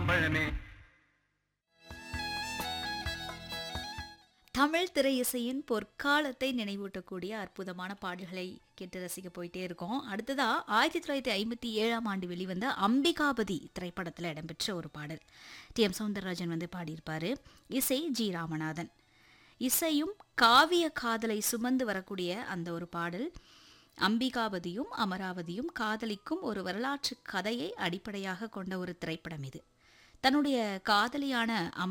மாம்பழமே தமிழ் திரை இசையின் பொற்காலத்தை நினைவூட்டக்கூடிய அற்புதமான பாடல்களை கேட்டு ரசிக்க போயிட்டே இருக்கோம் அடுத்ததா ஆயிரத்தி தொள்ளாயிரத்தி ஐம்பத்தி ஏழாம் ஆண்டு வெளிவந்த அம்பிகாபதி திரைப்படத்தில் இடம்பெற்ற ஒரு பாடல் டி எம் சௌந்தரராஜன் வந்து பாடியிருப்பாரு இசை ஜி ராமநாதன் இசையும் காவிய காதலை சுமந்து வரக்கூடிய அந்த ஒரு பாடல் அம்பிகாபதியும் அமராவதியும் காதலிக்கும் ஒரு வரலாற்று கதையை அடிப்படையாக கொண்ட ஒரு திரைப்படம் இது தன்னுடைய காதலியான அம